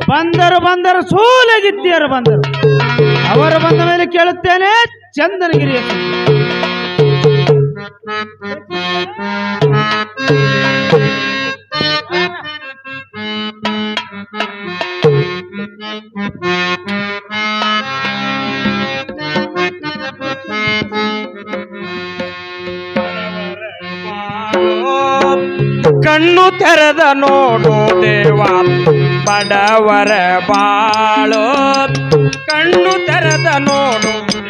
ಬಂದರು ಬಂದರು ಸೂಲಗಿತ್ತಿಯರು ಬಂದರು ಅವರು ಬಂದ ಮೇಲೆ ಕೇಳುತ್ತೇನೆ ಚಂದನಗಿರಿಯ ಸುದ್ದಿ. ಕಣ್ಣು ತೆರೆದ ನೋಡು ದೇವ ಬಡವರ ಬಾಳು ಕಣ್ಣು ತೆರೆದ ನೋಡು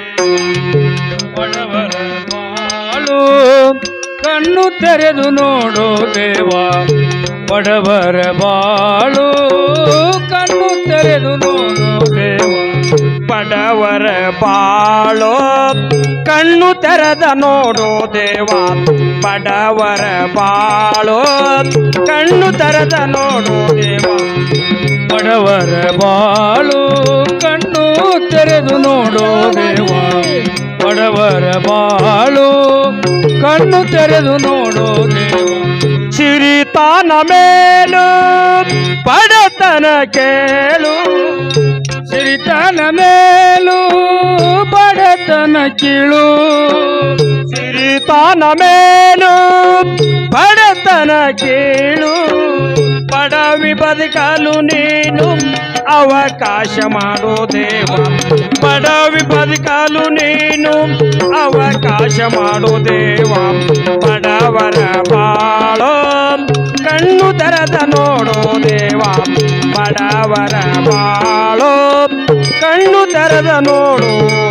ಬಡವರ ಬಾಳು ಕಣ್ಣು ತೆರೆದು ನೋಡು ದೇವ ಬಡವರ ಬಾಳು ಕಣ್ಣು ತೆರೆದು ನೋಡು ದೇವ ಬಡವರ ಬಾಳು ಕಣ್ಣು ತೆರೆದ ನೋಡು ದೇವ ಬಡವರ ಬಾಳು ಕಣ್ಣು ತೆರೆದ ನೋಡು ದೇವ ಬಡವರ ಬಾಳು ಕಣ್ಣು ತೆರೆದು ನೋಡು ದೇವ ಬಡವರ ಬಾಳು ಕಣ್ಣು ತೆರೆದು ನೋಡು ದೇವ ಸಿರಿತಾನ ಮೇಲು ಬಡತನ ಕೇಳು ಸಿರಿತನ ಮೇಲು ಬಡತನ ಕೀಳು ಸಿರಿತಾನ ಮೇಲು ಬಡತನ ಕೀಳು ಬಡವಿ ಬದುಕಲು ನೀನು ಅವಕಾಶ ಮಾಡು ದೇವ ಬಡವಿ ಬದುಕಲು ನೀನು ಅವಕಾಶ ಮಾಡು ದೇವ ಬಡವರ ಬಾಳೋ ಕಣ್ಣು ತೆರೆದ ನೋಡು ದೇವ ಬಡವರ ಬಾಳೋ ಕಣ್ಣು ತೆರೆದ ನೋಡು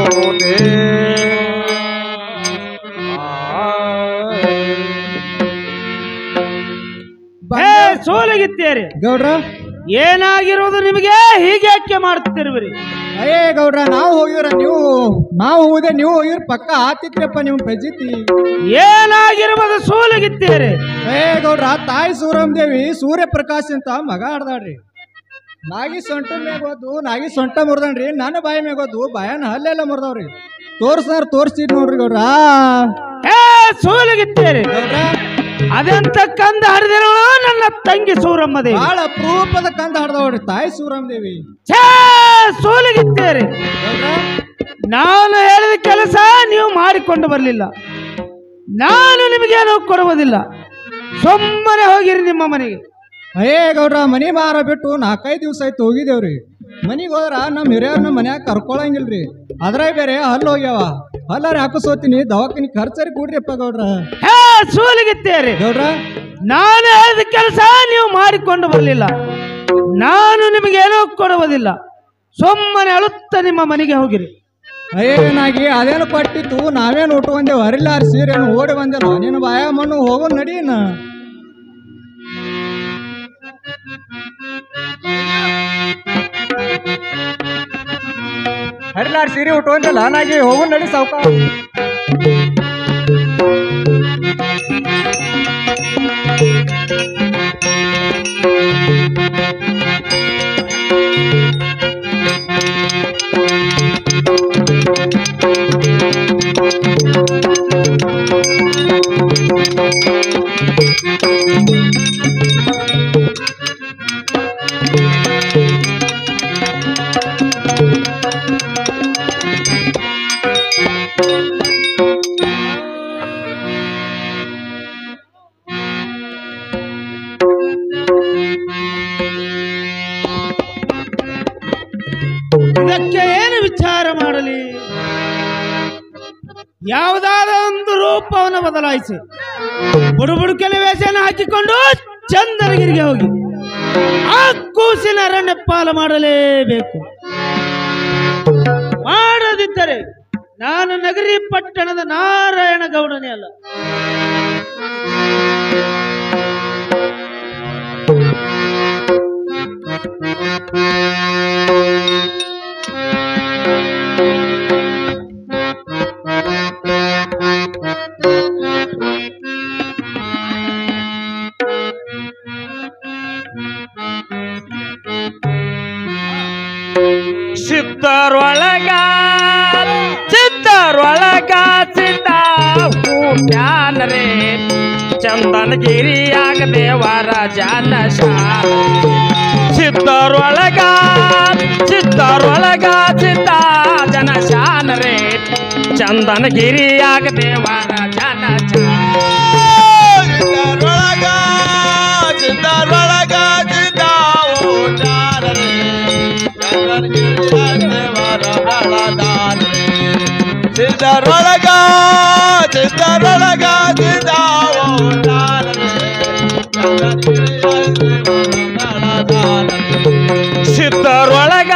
ಹೇ ಸೋಲಗಿತ್ತೇರಿ ಗೌಡ್ರ ಏನಾಗಿರೋದು ನಿಮಗೆ ಹೀಗೆ ಯಾಕೆ ಮಾಡ್ತಿರುವಿರಿ ಅಯ್ಯೇ ಗೌಡ್ರ ನಾವು ಹೋಗಿವ್ರ ನೀವು ನಾವು ಹೋದೆ ನೀವು ಹೋಗಿರ್ ಪಕ್ಕ ಆತಿತ್ರಪ್ಪ ನೀವು ಪೆಜಿತಿ ಏನಾಗಿರ್ಬೋದು ಸೋಲಗಿತ್ತೇರಿ ಏ ಗೌಡ್ರ ತಾಯಿ ಸೂರಮ್ ದೇವಿ ಸೂರ್ಯಪ್ರಕಾಶ್ ಅಂತ ಮಗ ಆಡ್ದಾಡ್ರಿ ನಾಗಿ ಸೊಂಟ ಮೇಗೋದು ನಾಗಿ ಸೊಂಟ ಮುರ್ದನ್ರಿ ನನ್ನ ಬಾಯಿ ಮೇಗೋದು ಬಾಯನ ಹಲ್ಲೆಲ್ಲ ಮುರ್ದವ್ರಿ ತೋರ್ಸ್ನಾರ ತೋರ್ಸಿದ್ ನೋಡ್ರಿ ಗೌಡ್ರ ಹೇ ಸೋಲಗಿತ್ತೇರಿ ಗೌಡ್ರ ಅದೆಂತ ಕಂದ ಹರಿದಿರೋಳು ನನ್ನ ತಂಗಿ ಸೂರಮ್ಮ ದೇವಿ ಬಾಳ ಅಪರೂಪದ ಕಂದ ಹಾಡ್ದವ್ರಿ ತಾಯಿ ಸೂರಮ್ ದೇವಿ ಛೇ ಸೋಲಗಿತ್ತೇರಿ ಗೌಡ್ರ ನಾನು ಹೇಳಿದ ಕೆಲಸ ನೀವು ಮಾಡಿಕೊಂಡು ಬರಲಿಲ್ಲ ನಾನು ನಿಮಗೇನು ಕೊಡುವುದಿಲ್ಲ ಸುಮ್ಮನೆ ಹೋಗಿರಿ ನಿಮ್ಮ ಮನೆಗೆ ಅಯ್ಯೇ ಗೌಡ್ರ ಮನಿ ಮಾರ ಬಿಟ್ಟು ನಾಲ್ಕೈದು ದಿವಸ ಆಯ್ತು ಹೋಗಿದೇವ್ರಿ ಮನಿಗೆ ಹೋದ್ರ ನಮ್ಮ ಹಿರಿಯರ್ನ ಮನ್ಯಾಗ ಕರ್ಕೊಳಂಗಿಲ್ರಿ ಅದ್ರಾಗ ಬೇರೆ ಹಲ್ಲು ಹೋಗ್ಯಾವ ಹಲ್ಲಾರ ಹಾಕಿಸೋತೀನಿ ದವಾಖಾನಿ ಖರ್ಚರಿ ಕೂಡ್ರಿಪ್ಪ ಗೌಡ್ರ ಹೇ ಸೋಲಗಿತ್ತೇರಿ ಗೌಡ್ರ ನಾನು ಹೇಳಿದ ಕೆಲಸ ನೀವು ಮಾಡಿಕೊಂಡು ಬರಲಿಲ್ಲ ನಾನು ನಿಮಗೇನೂ ಕೊಡುವುದಿಲ್ಲ ಸುಮ್ಮನೆ ಅಳುತ್ತ ನಿಮ್ಮ ಮನೆಗೆ ಹೋಗಿರಿ ಅಯ್ಯನಾಗಿ ಅದೇನು ಕೊಟ್ಟಿತ್ತು ನಾವೇನು ಉಟ್ಕೊಂಡೇವು ಹರಿಲಾರ ಸೀರೆನು ಓಡಿ ಬಂದೇನು ನೀನು ಬಾಯ ಮಣ್ಣು ಹೋಗೋ ನಡೀನ ಹರಿಲಾರ ಸೀರೆ ಉಟ್ಕೊಂಡಲ್ಲ ನಾಗಿ ಹೋಗೋ ನಡಿ ಸಾವ್ಕ ಇದಕ್ಕೆ ಏನು ವಿಚಾರ ಮಾಡಲಿ ಯಾವುದಾದ ಒಂದು ರೂಪವನ್ನು ಬದಲಾಯಿಸಿ ಬುಡುಬುಡುಕಲಿ ವೇಷನ ಹಾಕಿಕೊಂಡು ಚಂದನಗಿರಿಗೆ ಹೋಗಿ ಆ ಕೂಸಿನ ಅರಣ್ಯಪಾಲ ಮಾಡಲೇಬೇಕು ಮಾಡದಿದ್ದರೆ ನಾನು ನಗರಿ ಪಟ್ಟಣದ ನಾರಾಯಣ ಗೌಡನೇ ಅಲ್ಲ ಸಿದ್ಧರೊಳಗ ಸಿದ್ಧರೊಳಗ ಸಿದ್ಧ ಹೂಮ್ಯಾನರೇ ಚಂದನಗಿರಿಯಾಗ ದೇವರ ಜಾನ ಶಾಲೆ ಸಿದ್ಧರೊಳಗ ಸಿದ್ಧರೊಳಗ ಸಿದ್ಧ ಜನ ಶಾನರೇ ಚಂದನಗಿರಿಯಾಗ ದೇವರ ಜನ ಚಿಂದರೊಳಗ ಚಿಂದರೊಳಗ ಚಿಂದ ಓಟಾರರೆ ಚಂದನಗಿರಿಯದೇವರ ಬೆಳದಾನರೆ ಚಿಂದರೊಳಗ ಚಿಂದರೊಳಗ ಚಿಂದ ಓಟಾರರೆ ಚಂದನಗಿರಿಯದೇವರ ಬೆಳದಾನರೆ ಸಿದ್ಧರೊಳಗ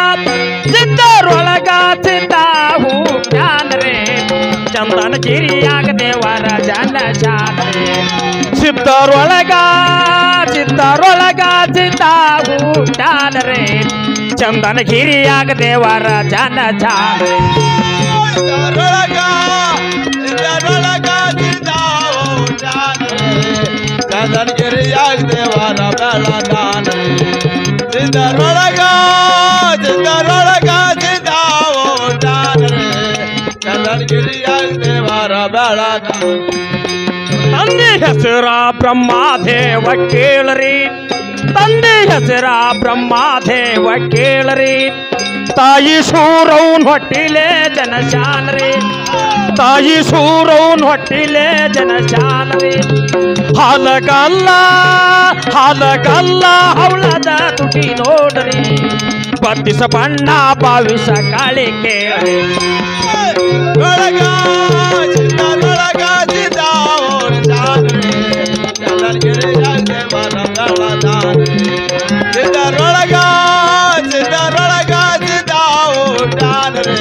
ಸಿದ್ಧರೊಳಗ ಸಿದ್ಧ ಹೂ ಜ್ಞಾನರೇ ಚಂದನಗಿರಿಯಾಗ ದೇವರ ಜನ ಶಾನರೇ ಸಿದ್ಧರೊಳಗ ಸಿದ್ಧರೊಳಗ ಸಿದ್ಧ ಹೂ ಜ್ಞಾನರೇ ಚಂದನಗಿರಿಯಾಗ ದೇವರ ಜನ ಶಾನರೇ ಚಿಂದರೊಳಗ ಚಿಂದರೊಳಗ ಚಿಂದ ಓಟಾರರೆ ಚಂದನಗಿರಿಯದೇವರ ಬೆಳದಾನರೆ ಚಿಂದರೊಳಗ ಚಿಂದರೊಳಗ ಚಿಂದ ಓಟಾರರೆ ಚಂದನಗಿರಿಯದೇವರ ಬೆಳದಾನರೆ ತಂದೆ ಹೆಸರ ಬ್ರಹ್ಮದೇವ ಕೇಳರಿ ತಂದೆ ಹೆಸರ ಬ್ರಹ್ಮದೇವ ಕೇಳರಿ ತಾಯಿ ಸೂರೌನ್ ಹೊಟ್ಟಿಲೆ ಜನ ಶಾನರಿ ತಾಯಿ ಸೂರೌನ್ ಹೊಟ್ಟಿಲೆ ಜನ ಶಾನರಿ ಹಾಲಗಲ್ಲ ಹಾಲಗಲ್ಲ ಹವಳದ ತುಟಿ ನೋಡ್ರಿ ಬತ್ತಿಸ ಬಣ್ಣ ಭಾವಿಸ ಕಾಳಿ ಕೇಳಿ ಒಳಗ ಚಿಂದರೊಳಗ ಚಿಂದ ಓಟಾರರೆ ಚಂದನಗಿರಿಯದೇವರ ಬೆಳದಾನರೆ ಚಿಂದರೊಳಗ ಚಿಂದರೊಳಗ ಚಿಂದ ಓಟಾರರೆ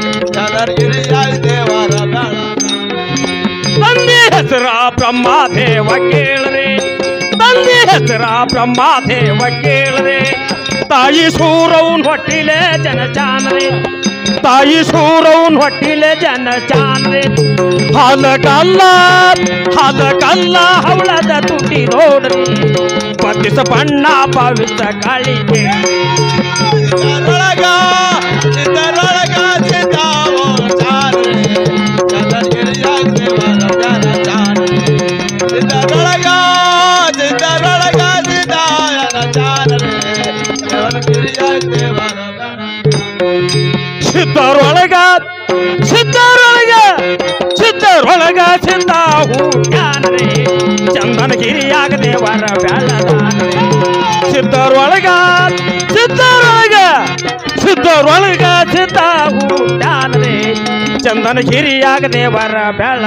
ಚಂದನಗಿರಿಯದೇವರ ಬೆಳದಾನರೆ ತಂದೆ ಹೆಸರ ಬ್ರಹ್ಮದೇವ ಕೇಳ್ರಿ ತಂದೆ ಹೆಸರ ಬ್ರಹ್ಮದೇವ ಕೇಳ್ರಿ ತಾಯಿ ಸೂರೌನ್ ಹೊಟ್ಟಿಲೆ ಜನ ಚಾನ್ರಿ ತಾಯಿ ಸೂರೌನ್ ಹೊಟ್ಟಿಲೆ ಜನ ಚಾನ್ರಿ ಹಾಲಗಲ್ಲ ಹಾಲಗಲ್ಲ ಹವಳದ ತುಟಿ ನೋಡ್ರಿ ಪತಿಸ ಬಣ್ಣ ಭಾವಿಸ ಕಾಳಿ ಕೇಳ್ರಿ ಚಿಂದರೊಳಗ ಚಿಂದರೊಳಗ ಚಿಂದ ಓಟಾರರೆ ಚಂದನಗಿರಿಯದೇವರ ಬೆಳದಾನರೆ ಚಿಂದರೊಳಗ ಚಿಂದರೊಳಗ ಚಿಂದ ಜಾನರೆ ಚಂದನಗಿರಿಯದೇವರ ಬೆಳದಾನರೆ ಸಿದ್ಧರೊಳಗ ಸಿದ್ಧರೊಳಗ ಸಿದ್ಧರೊಳಗ ಸಿದ್ಧ ಹೂಡ್ಯಾನರೇ ಚಂದನಗಿರಿಯಾಗ ದೇವರ ಬೆಳದಾನರೇ ಸಿದ್ಧರೊಳಗ ಸಿದ್ಧರೊಳಗ ಸಿದ್ಧರೊಳಗ ಸಿದ್ಧ ಹೂಡ್ಯಾನರೇ ಚಂದನಗಿರಿಯಾಗ ದೇವರ ಬೆಳ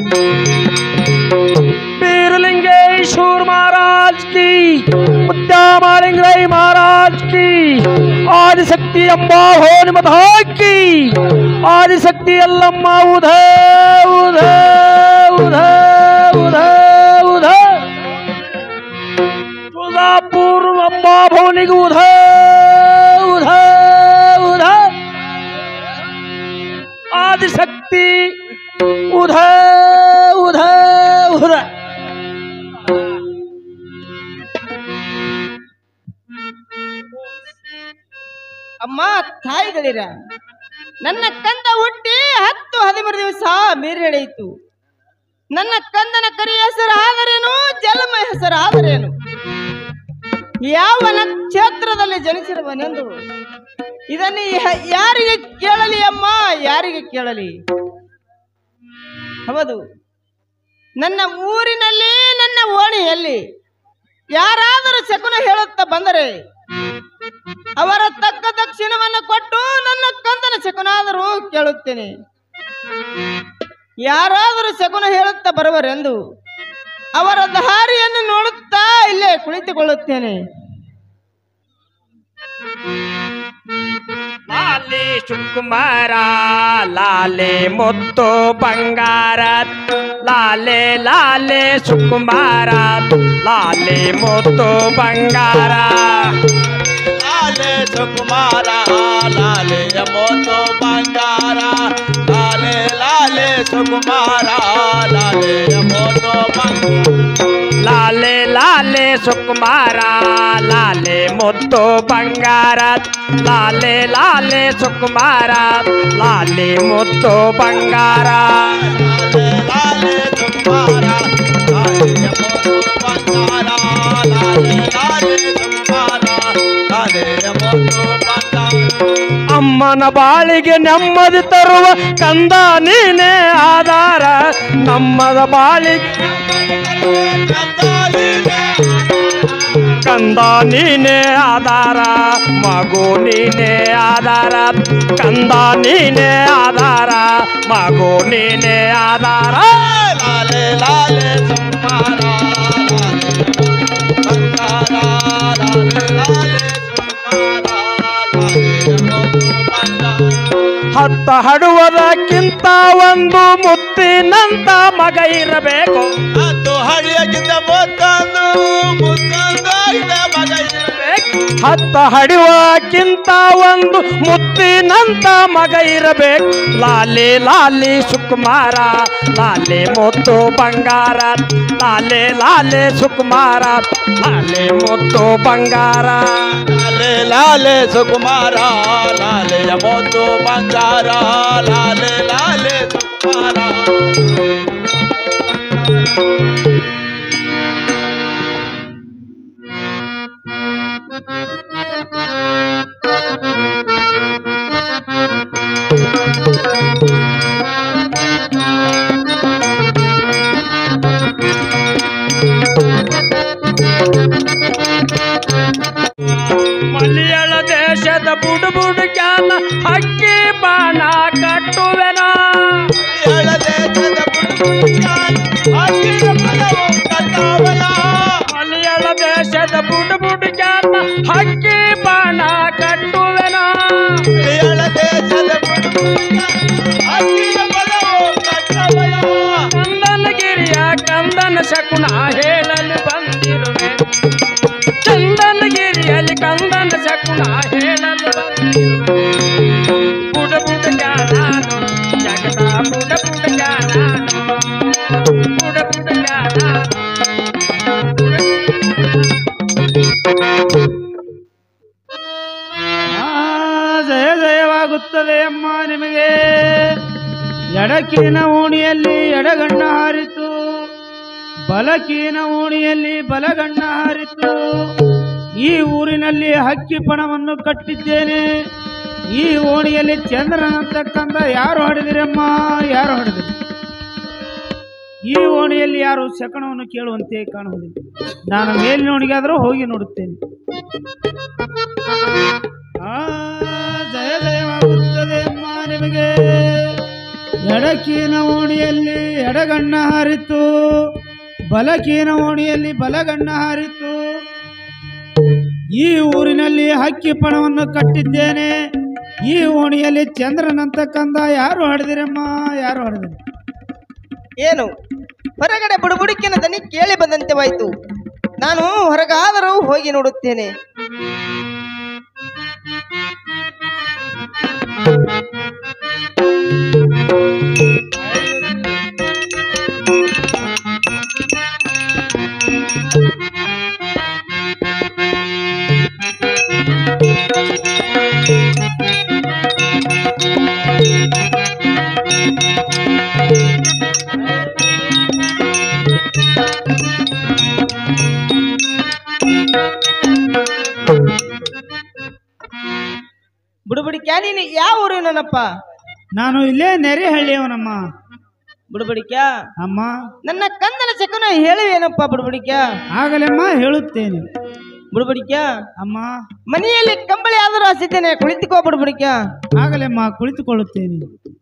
बीरलिंगेश्वर महाराज की मुद्दा मालिंगराय महाराज की आदिशक्ति अम्बा होन मधा की आदिशक्ति अल्लम्मा उध उध उध उध उध तुळजापूर अम्बा भवनी उध उध उध आदिशक्ती उध उध उध ಅಮ್ಮ ತಾಯಿಗಳಿರ ನನ್ನ ಕಂದ ಹುಟ್ಟಿ ಹತ್ತು ಹದಿಮೂರು ದಿವಸ ಮೀರೆಳೆಯಿತು ನನ್ನ ಕಂದನ ಕರಿ ಹೆಸರು ಆದರೇನು ಜನ್ಮ ಹೆಸರು ಆದರೇನು ಯಾವ ನಕ್ಷತ್ರದಲ್ಲಿ ಜನಿಸಿರುವನೆಂದು ಇದನ್ನು ಯ- ಯಾರಿಗೆ ಕೇಳಲಿ ಅಮ್ಮ ಯಾರಿಗೆ ಕೇಳಲಿ ಹೌದು ನನ್ನ ಊರಿನಲ್ಲಿ ನನ್ನ ಓಣಿಯಲ್ಲಿ ಯಾರಾದರೂ ಶಕುನ ಹೇಳುತ್ತಾ ಬಂದರೆ ಅವರ ತಕ್ಕ ದಕ್ಷಿಣವನ್ನು ಕೊಟ್ಟು ನನ್ನ ಕಂದನ ಶಕುನಾದರೂ ಕೇಳುತ್ತೇನೆ ಯಾರಾದರೂ ಶಕುನ ಹೇಳುತ್ತಾ ಬರುವರೆಂದು ಅವರ ದಾರಿಯನ್ನು ನೋಡುತ್ತಾ ಇಲ್ಲೇ ಕುಳಿತುಕೊಳ್ಳುತ್ತೇನೆ ಲಾಲೆ ಸುಕುಮಾರ ಲಾಲೆ ಮುತ್ತು ಬಂಗಾರ ಲಾಲೆ ಲಾಲೆ ಸುಕುಮಾರ ಲಾಲೆ ಮುತ್ತು ಬಂಗಾರ ಲಾಲೆ ಸುಕುಮಾರ ಲಾಲೆ ಮೋತು ಬಂಗಾರ ಲಾಲೆ ಲಾಲೆ ಸುಕುಮಾರ ಲಾಲೆ ಮೋತು ಬಂಗಾರ ಲಾಲೆ ಲಾಲೆ ಸುಕುಮಾರ ಲಾಲೆ ಮುತ್ತು ಬಂಗಾರ ಲಾಲೆ ಲಾಲೆ ಸುಕುಮಾರ ಲಾಲೆ ಮುತ್ತು ಬಂಗಾರ ಲಾಲೆ ಸುಕುಮಾರ ಲಾಲೆ ಮೋತು ಬಂಗಾರ ಲಾಲೆ ಲಾಲೆ ಸುಕುಮಾರ ನನ್ನ ಬಾಳಿಗೆ ನೆಮ್ಮದಿ ತರುವ ಕಂದ ನೀನೇ ಆಧಾರ ನಮ್ಮದ ಬಾಳಿಗೆ ಕಂದ ನೀನೇ ಆಧಾರ ಮಗು ನೀನೇ ಆಧಾರ ಕಂದ ನೀನೇ ಆಧಾರ ಮಗು ನೀನೇ ಆಧಾರ ಲಾಲೆ ಲಾಲೆ ಸುಕುಮಾರ ಬಂಗಾರ ಲಾಲೆ ಲಾಲೆ ಸುಕುಮಾರ ಲಾಲೆ ಬಂಗಾರ ಹತ್ತ ಹಡುವುದಕ್ಕಿಂತ ಒಂದು ಮುತ್ತಿನಂತ ಮಗ ಇರಬೇಕು ಅದು ಹಳಿಯಾಗಿದ್ದ ಮೊತ್ತಂದು ಮುತ್ತಂದ ಇದೆ ಮಗ ಇರಬೇಕು ಹತ್ತ ಹಡಿವಕ್ಕಿಂತ ಒಂದು ಮುತ್ತಿನಂತ ಮಗ ಇರಬೇಕು ಲಾಲಿ ಲಾಲಿ ಸುಕುಮಾರ ಲಾಲಿ ಮುತ್ತು ಬಂಗಾರ ಲಾಲೆ ಲಾಲೆ ಸುಕುಮಾರ ಲಾಲೆ ಮುತ್ತು ಬಂಗಾರ ಲಾಲೆ ಲಾಲೆ ಸುಕುಮಾರ ಲಾಲೆಯ ಮೊತ್ತು ಬಂಗಾರ ಲಾಲೆ ಲಾಲೆ ಸುಕುಮಾರ ಮಲಯಾಳ ದೇಶದ ಬುಡು ಬುಡು ಜ್ಞಾನ ಹಕ್ಕಿ ಬಾಣ ಕಟ್ಟುವೆನ ಎಳದೆ ಚದ ಪುಡುಕ ಆಗಿನ ಪದವು ಕಟ್ಟವನ ಮಲಯಾಳ ದೇಶದ ಬುಡು ಬುಡು ಜ್ಞಾನ ಹಕ್ಕಿ ಬಾಣ ಕಟ್ಟುವೆನ ಎಳದೆ ಚದ ಪುಡುಕ ಆಗಿನ ಪದವು ಕಟ್ಟವನ ಚಂದನಗಿರಿಯ ಕಂದನ ಶಕುನ ಹೇಳಲು ಬಂದಿರುವೆ ಚಂದನಗಿರಿಯಲ್ಲಿ ಕಂದನ ಶಕುನ ಹೇಳಲು ಬಂದಿರುವೆ ಬುಡ ಬುಡ ಜಾನಾನು ಜಗದ ಬುಡ ಬುಡ ಜಾನಾನು ಬುಡ ಬುಡ ಜಾನಾನು ಆ, ಜಯ ಜಯವಾಗುತ್ತದೆ ಅಮ್ಮ ನಿಮಗೆ ಎಡಕಿನ ಓಣಿಯಲ್ಲಿ ಎಡಗಣ್ಣ ಹಾರಿತು ಬಲಕೀನ ಓಣಿಯಲ್ಲಿ ಬಲಗಣ್ಣ ಹಾರಿತು ಈ ಊರಿನಲ್ಲಿ ಹಕ್ಕಿ ಪಣವನ್ನು ಕಟ್ಟಿದ್ದೇನೆ ಈ ಓಣಿಯಲ್ಲಿ ಚಂದ್ರನಂತಕ್ಕಂಥ ಯಾರು ಹಾಡಿದಿರಮ್ಮ ಯಾರು ಹಾಡಿದಿರಿ ಈ ಓಣಿಯಲ್ಲಿ ಯಾರು ಶಕಣವನ್ನು ಕೇಳುವಂತೆ ಕಾಣುವುದಿಲ್ಲ ನಾನು ಮೇಲಿನ ಓಣಿಗಾದರೂ ಹೋಗಿ ನೋಡುತ್ತೇನೆ ಆ, ಜಯ ಜಯವಾಗುತ್ತದೆ ಅಮ್ಮ ನಿಮಗೆ ಎಡಕೀನ ಓಣಿಯಲ್ಲಿ ಎಡಗಣ್ಣ ಹಾರಿತು ಬಲಕೀನ ಓಣಿಯಲ್ಲಿ ಬಲಗಣ್ಣ ಹಾರಿತು ಈ ಊರಿನಲ್ಲಿ ಹಕ್ಕಿ ಪಣವನ್ನು ಕಟ್ಟಿದ್ದೇನೆ ಈ ಓಣಿಯಲ್ಲಿ ಚಂದ್ರನಂತಕ್ಕಂದ ಯಾರು ಹಾಡಿದಿರಮ್ಮ ಯಾರು ಹಾಡಿದಿರಿ ಏನು ಹೊರಗಡೆ ಬುಡುಬುಡುಕಿನ ದನಿ ಕೇಳಿ ಬಂದಂತೆವಾಯಿತು ನಾನು ಹೊರಗಾದರೂ ಹೋಗಿ ನೋಡುತ್ತೇನೆ ಬುಡುಬುಡಿಕ್ಯಾ ನೀನು ಯಾವ ಊರಿನಪ್ಪ ನಾನು ಇಲ್ಲೇ ನೆರೆಹಳ್ಳಿಯವನಮ್ಮ ಬುಡುಬುಡಿಕ್ಯಾ ಅಮ್ಮ ನನ್ನ ಕಂದನ ಸೆಕನು ಹೇಳುವೇನಪ್ಪ ಬುಡುಬುಡಿಕ್ಯಾ ಆಗಲೆಮ್ಮ ಹೇಳುತ್ತೇನೆ ಬುಡುಬುಡಿಕ್ಯಾ ಅಮ್ಮ ಮನೆಯಲ್ಲಿ ಕಂಬಳಿ ಆದರೂ ಹಸಿದ್ದೇನೆ ಕುಳಿತುಕೋ ಬುಡುಬುಡಿಕ್ಯಾ ಆಗಲೆಮ್ಮ ಕುಳಿತುಕೊಳ್ಳುತ್ತೇನೆ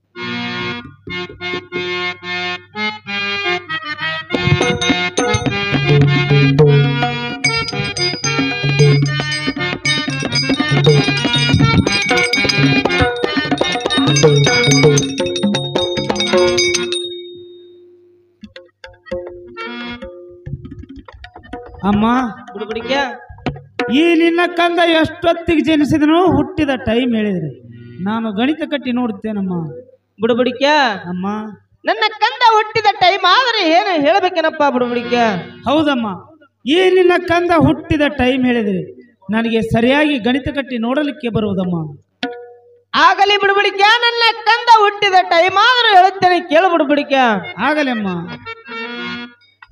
ಅಮ್ಮ ಬುಡುಬುಡಿಕ್ಯಾ ಈ ನಿನ್ನ ಕಂದ ಎಷ್ಟೊತ್ತಿಗೆ ಜನಿಸಿದನು ಹುಟ್ಟಿದ ಟೈಮ್ ಹೇಳಿದ್ರಿ ನಾನು ಗಣಿತ ಕಟ್ಟಿ ನೋಡುತ್ತೇನಮ್ಮ ಬುಡುಬುಡಿಕ್ಯಾ ಅಮ್ಮ ನನ್ನ ಕಂದ ಹುಟ್ಟಿದ ಟೈಮ್ ಆದರೆ ಏನು ಹೇಳಬೇಕೇನಪ್ಪ ಬುಡುಬುಡಿಕ್ಯಾ ಹೌದಮ್ಮ ಈ ನಿನ್ನ ಕಂದ ಹುಟ್ಟಿದ ಟೈಮ್ ಹೇಳಿದ್ರಿ ನನಗೆ ಸರಿಯಾಗಿ ಗಣಿತ ಕಟ್ಟಿ ನೋಡಲಿಕ್ಕೆ ಬರುವುದಮ್ಮ ಆಗಲಿ ಬಿಡುಬಿಡಿಕ್ಯಾ ನನ್ನ ಕಂದ ಹುಟ್ಟಿದ ಟೈಮ್ ಆದರೂ ಹೇಳುತ್ತೇನೆ ಕೇಳು ಬಿಡುಬಿಡಿಕ್ಯಾ ಆಗಲೆಮ್ಮ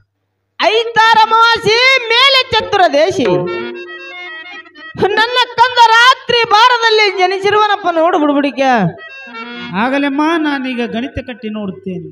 ಐತಾರ ಅಮಾವಾಸಿ ಮೇಲೆ ಚತುರ ದೇಶಿ ನನ್ನ ಕಂದ ಒಂದು ರಾತ್ರಿ ಬಾರದಲ್ಲಿ ಜನಿಸಿರುವನಪ್ಪ ನೋಡು ಬುಡ್ಬುಡಿಕೆ ಆಗಲೆಮ್ಮ ನಾನೀಗ ಗಣಿತ ಕಟ್ಟಿ ನೋಡುತ್ತೇನೆ